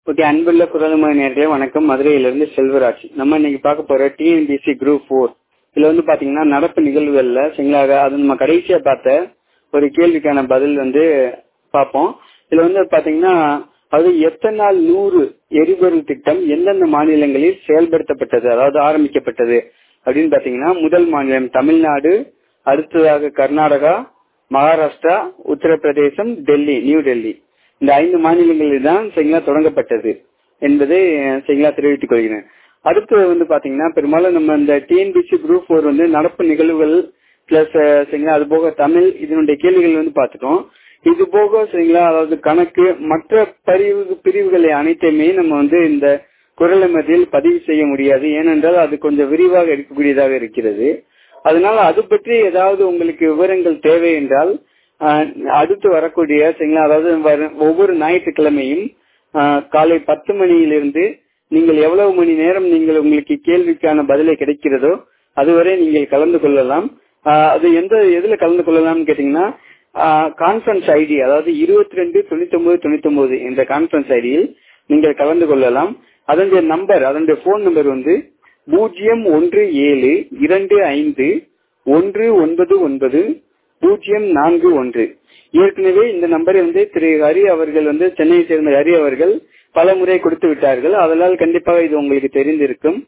okay அன்புள்ள குரல்மொழி நேர்களே வணக்கம் மதுரையிலிருந்து செல்வராஜ் நம்ம இன்னைக்கு பார்க்க போற டிஎன்பிசி குரூப் ஃபோர் இதுல வந்து பாத்தீங்கன்னா நடப்பு நிகழ்வுகள்ல சரிங்களா அது நம்ம கடைசியா பார்த்த ஒரு கேள்விக்கான பதில் வந்து பார்ப்போம் இதுல வந்து பாத்தீங்கன்னா அது எத்தனை நாள் நூறு எரிபொருள் திட்டம் எந்தெந்த மாநிலங்களில் செயல்படுத்தப்பட்டது அதாவது ஆரம்பிக்கப்பட்டது அப்படின்னு பாத்தீங்கன்னா முதல் மாநிலம் தமிழ்நாடு அடுத்ததாக கர்நாடகா மகாராஷ்டிரா உத்தரப்பிரதேசம் டெல்லி நியூ டெல்லி இந்த ஐந்து மாநிலங்களில் தான் சரிங்களா தொடங்கப்பட்டது என்பதை சரிங்களா தெரிவித்துக் கொள்கிறேன் அடுத்து வந்து பாத்தீங்கன்னா பெரும்பாலும் நம்ம இந்த டிஎன்பிசி குரூப் ஃபோர் வந்து நடப்பு நிகழ்வுகள் பிளஸ் சரிங்களா அது போக தமிழ் இதனுடைய கேள்விகள் வந்து பார்த்துட்டோம் இது போக சரிங்களா அதாவது கணக்கு மற்ற பிரிவு பிரிவுகளை அனைத்தையுமே நம்ம வந்து இந்த குரல் மத்தியில் பதிவு செய்ய முடியாது ஏனென்றால் அது கொஞ்சம் விரிவாக இருக்கக்கூடியதாக இருக்கிறது அதனால அது பற்றி ஏதாவது உங்களுக்கு விவரங்கள் தேவை என்றால் அடுத்து வரக்கூடிய சரிங்களா அதாவது ஒவ்வொரு ஞாயிற்றுக்கிழமையும் காலை பத்து மணியிலிருந்து நீங்கள் எவ்வளவு மணி நேரம் நீங்கள் உங்களுக்கு கேள்விக்கான பதிலை கிடைக்கிறதோ அதுவரை நீங்கள் கலந்து கொள்ளலாம் அது எந்த எதுல கலந்து கொள்ளலாம்னு கேட்டீங்கன்னா கான்பரன்ஸ் ஐடி அதாவது இருபத்தி ரெண்டு தொண்ணூத்தி ஒன்பது தொண்ணூத்தி ஒன்பது என்ற கான்பரன்ஸ் ஐடியில் நீங்கள் கலந்து கொள்ளலாம் அதனுடைய நம்பர் அதனுடைய போன் நம்பர் வந்து பூஜ்ஜியம் ஒன்று ஏழு இரண்டு ஐந்து ஒன்று ஒன்பது ஒன்பது பூஜ்ஜியம் நான்கு ஒன்று ஏற்கனவே இந்த நம்பரை வந்து திரு ஹரி அவர்கள் வந்து சென்னையை சேர்ந்த ஹரி அவர்கள் பல முறை கொடுத்து விட்டார்கள் அதனால் கண்டிப்பாக இது உங்களுக்கு தெரிந்திருக்கும்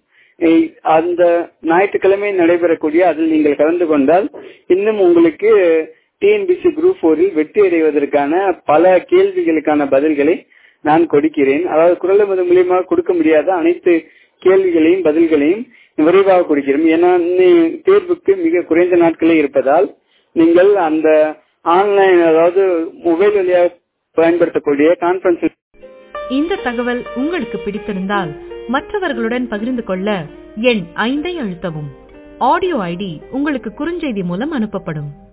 அந்த ஞாயிற்றுக்கிழமை நடைபெறக்கூடிய அதில் நீங்கள் கலந்து கொண்டால் இன்னும் உங்களுக்கு டிஎன்பிசி குரூப் போரில் வெற்றி அடைவதற்கான பல கேள்விகளுக்கான பதில்களை நான் கொடுக்கிறேன் அதாவது குரல் மதம் மூலியமாக கொடுக்க முடியாத அனைத்து கேள்விகளையும் பதில்களையும் விரைவாக கொடுக்கிறோம் ஏன்னா தேர்வுக்கு மிக குறைந்த நாட்களே இருப்பதால் நீங்கள் அந்த ஆன்லைன் அதாவது மொபைல் வழியாக பயன்படுத்தக்கூடிய கான்பரன்ஸ் இந்த தகவல் உங்களுக்கு பிடித்திருந்தால் மற்றவர்களுடன் பகிர்ந்து கொள்ள எண் ஐந்தை அழுத்தவும் ஆடியோ ஐடி உங்களுக்கு குறுஞ்செய்தி மூலம் அனுப்பப்படும்